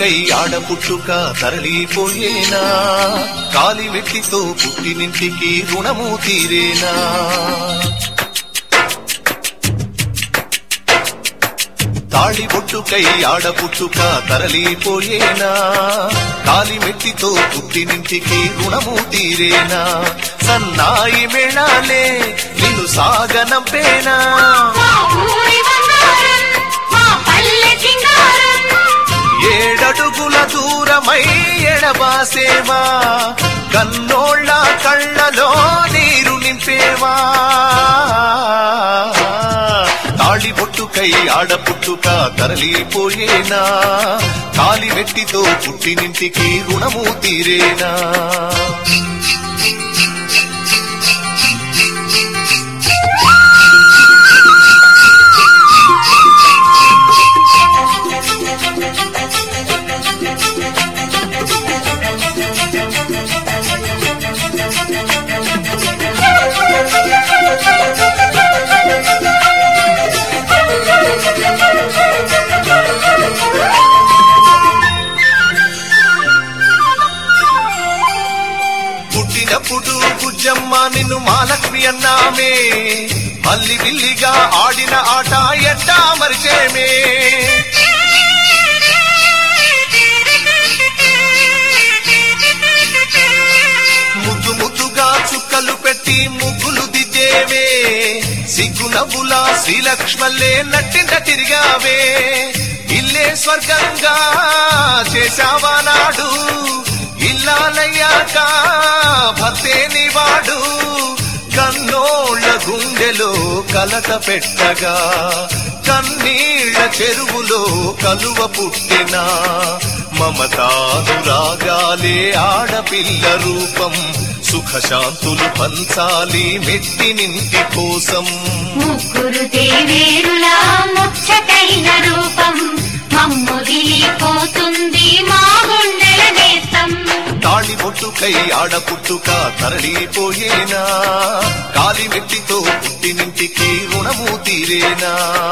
పుట్టుకై ఆడ పుట్టుక తరలిపోయేనా కాలి వెట్టితో పుట్టినింటికి రుణము తీరేనా తాళి బొట్టుకై ఆడ పుట్టుక తరలిపోయేనా కాలి మెట్టితో పుట్టినింటికి రుణము తీరేనా సన్నాయి మేళాలే నిన్ను సాగనంపేనా మా ఊరి బంగారం మా పల్లె సింగారం ఏడడుగుల దూరమై ఎడబాసేవా కన్నోళ్ళ కళ్ళలో నీరు నింపేవా తాళి బొట్టుకై ఆడ పుట్టుక తరలిపోయేనా కాలి వెట్టితో పుట్టినింటికి రుణము తీరేనా పుట్టినప్పుడు బుజ్జమ్మ నిన్ను మాలక్ష్మి అన్నామే మల్లి బిల్లిగా ఆడిన ఆట ఎట్టా మరిచేమే ముద్దు ముద్దుగా చుక్కలు పెట్టి ముగ్గులు దిద్దేవే సిగ్గు నవ్వులా శ్రీలక్ష్మల్లే నట్టింట తిరిగావే ఇల్లే స్వర్గంగా చేశావా నాడు ఇల్లాలయ్యాక భర్తే నివాడు కన్నోళ్ళ గుండెలో కలత పెట్టగా కన్నీళ్ల చెరువులో కలువ పుట్టిన మమతానురాగాలే ఆడపిల్ల రూపం సుఖశాంతులు పంచాలి మెట్టినింటి కోసం ముగ్గురు దేవేరులా ముచ్చటైన రూపం మమ్ముదిలిపోతుంది మా గుండెల నేస్తం తాళి బొట్టుకై ఆడ పుట్టుక తరలిపోయేనా కాలి మెట్టితో పుట్టినింటికి రుణము తీరేనా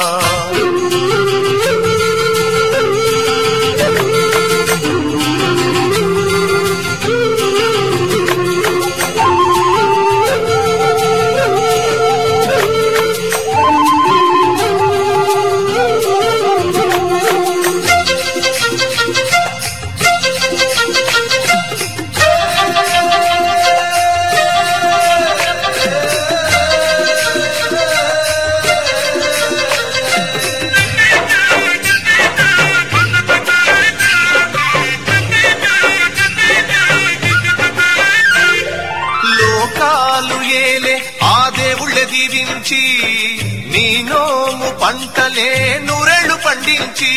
లోకాలు ఏలే ఆ దేవుళ్ళ దీవించి నీ నోము పంటలే నూరెళ్ళు పండించి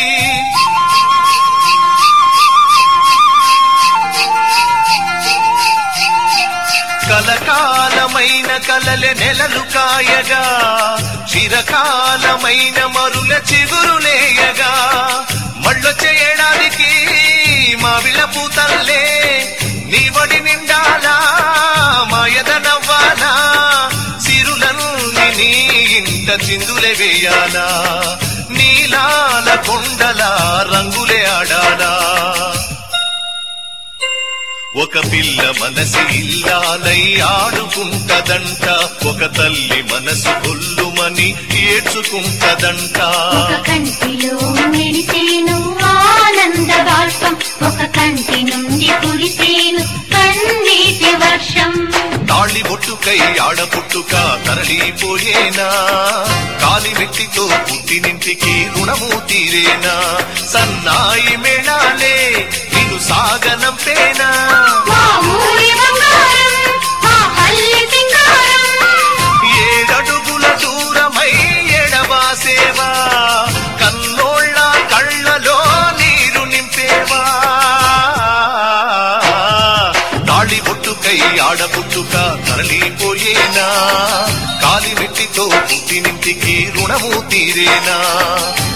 కలకాలమైన కలలె నెలలు కాయగా చిరకాలమైన మరుల చిగురులేయగా మళ్ళొ చేయడానికి మా విలపు తల్లే నీ వడి నిండాలా మాయద నవ్వాలా సిరులన్నీ నీ ఇంట చిందులే వేయాలా నీలాల కొండల రంగులే ఆడాలా ఒక పిల్ల మనసి ఇల్లాలై ఆడుకుంటదంట ఒక తల్లి మనసు గొల్లుమని ఏడ్చుకుంటదంట ఒక కంటిలో మెరిసేను ఆనంద బాష్పం ఒక కంటి నుండి కురిసేను కన్నీటి వర్షం తాళి బొట్టుకై ఆడ పుట్టుక తరలిపోయేనా కాలి మెట్టితో పుట్టినింటికి రుణము తీరేనా సన్నాయి మేళాలే నిన్ను సాగనంపేనా మా ఊరి బంగారం మా పల్లె సింగారం ఏడడుగుల దూరమై ఎడబాసేవా కన్నోళ్ళ కళ్ళలో నీరు నింపేవా తాళి బొట్టుకై ఆడ పుట్టుక తరలిపోయేనా కాలి మెట్టితో పుట్టినింటికి రుణము తీరేనా